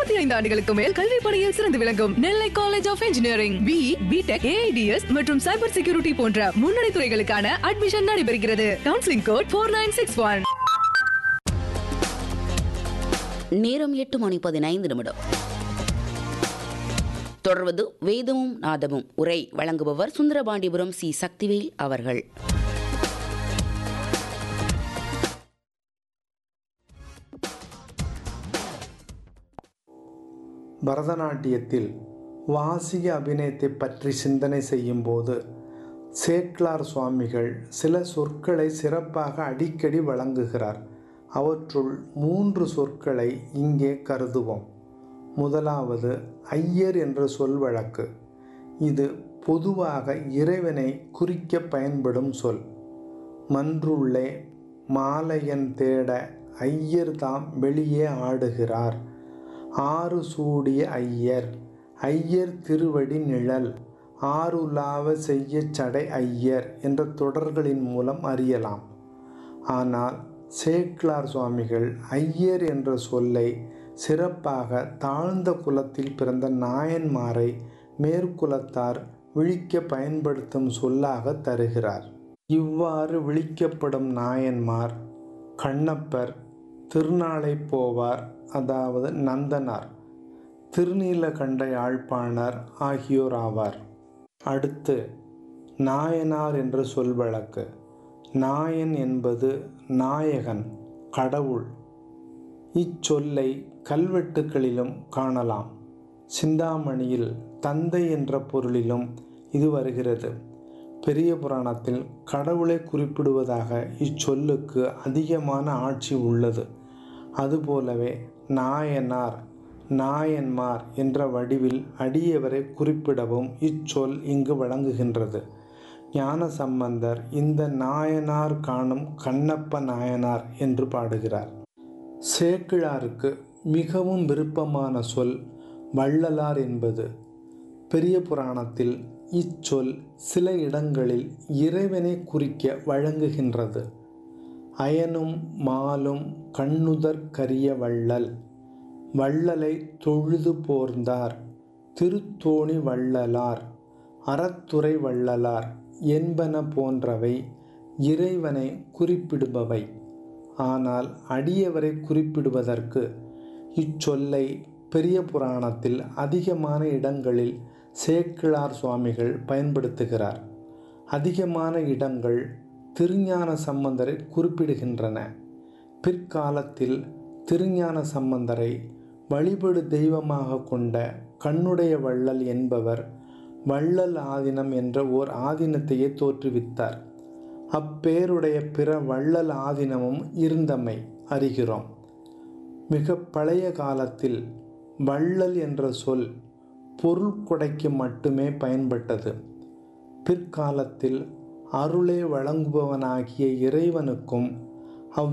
முப்பத்தி ஐந்து ஆண்டுகளுக்கு மேல் கல்வி பணியில் சிறந்து விளங்கும் Nellai College of Engineering B B Tech AIDS மற்றும் சைபர் செக்யூரிட்டி போன்ற முன்னணி துறைகளுக்கான அட்மிஷன் நடைபெறுகிறது counselling code four nine six one நேரம் எட்டு மணி பதினைந்து நிமிடம் தொடர்வது வேதமும் நாதமும் உரை வழங்குபவர் சுந்தரபாண்டிபுரம் சி சக்திவேல் அவர்கள் பரதநாட்டியத்தில் வாசிக அபிநயத்தை பற்றி சிந்தனை செய்யும்போது சேக்லார் சுவாமிகள் சில சொற்களை சிறப்பாக அடிக்கடி வழங்குகிறார் அவற்றுள் மூன்று சொற்களை இங்கே கருதுவோம் முதலாவது ஐயர் என்ற சொல் வழக்கு இது பொதுவாக இறைவனை குறிக்க பயன்படும் சொல் மன்றுள்ளே மாலையன் தேட ஐயர் தாம் வெளியே ஆடுகிறார் ஆறு சூடிய ஐயர் ஐயர் திருவடி நிழல் ஆறுலாவ செய்ய சடை ஐயர் என்ற தொடர்களின் மூலம் அறியலாம் ஆனால் சேக்லார் சுவாமிகள் ஐயர் என்ற சொல்லை சிறப்பாக தாழ்ந்த குலத்தில் பிறந்த நாயன்மாரை மேற்குலத்தார் விழிக்க பயன்படுத்தும் சொல்லாக தருகிறார் இவ்வாறு விழிக்கப்படும் நாயன்மார் கண்ணப்பர் திருநாளை போவார் அதாவது நந்தனார் திருநீலகண்ட யாழ்ப்பாணர் ஆகியோர் ஆவார் அடுத்து நாயனார் என்ற சொல் வழக்கு நாயன் என்பது நாயகன் கடவுள் இச்சொல்லை கல்வெட்டுகளிலும் காணலாம் சிந்தாமணியில் தந்தை என்ற பொருளிலும் இது வருகிறது பெரிய புராணத்தில் கடவுளை குறிப்பிடுவதாக இச்சொல்லுக்கு அதிகமான ஆட்சி உள்ளது அதுபோலவே நாயனார் நாயன்மார் என்ற வடிவில் அடியவரை குறிப்பிடவும் இச்சொல் இங்கு வழங்குகின்றது ஞான சம்பந்தர் இந்த நாயனார் காணும் கண்ணப்ப நாயனார் என்று பாடுகிறார் சேக்கிழாருக்கு மிகவும் விருப்பமான சொல் வள்ளலார் என்பது பெரிய புராணத்தில் இச்சொல் சில இடங்களில் இறைவனை குறிக்க வழங்குகின்றது அயனும் மாலும் கண்ணுதற் கரிய வள்ளல் வள்ளலை தொழுது போர்ந்தார் திருத்தோணி வள்ளலார் அறத்துறை வள்ளலார் என்பன போன்றவை இறைவனை குறிப்பிடுபவை ஆனால் அடியவரை குறிப்பிடுவதற்கு இச்சொல்லை பெரிய புராணத்தில் அதிகமான இடங்களில் சேக்கிழார் சுவாமிகள் பயன்படுத்துகிறார் அதிகமான இடங்கள் திருஞான சம்பந்தரை குறிப்பிடுகின்றன பிற்காலத்தில் திருஞான சம்பந்தரை வழிபடு தெய்வமாக கொண்ட கண்ணுடைய வள்ளல் என்பவர் வள்ளல் ஆதீனம் என்ற ஓர் ஆதீனத்தையே தோற்றுவித்தார் அப்பேருடைய பிற வள்ளல் ஆதீனமும் இருந்தமை அறிகிறோம் மிக பழைய காலத்தில் வள்ளல் என்ற சொல் பொருள் கொடைக்கு மட்டுமே பயன்பட்டது பிற்காலத்தில் அருளை வழங்குபவனாகிய இறைவனுக்கும்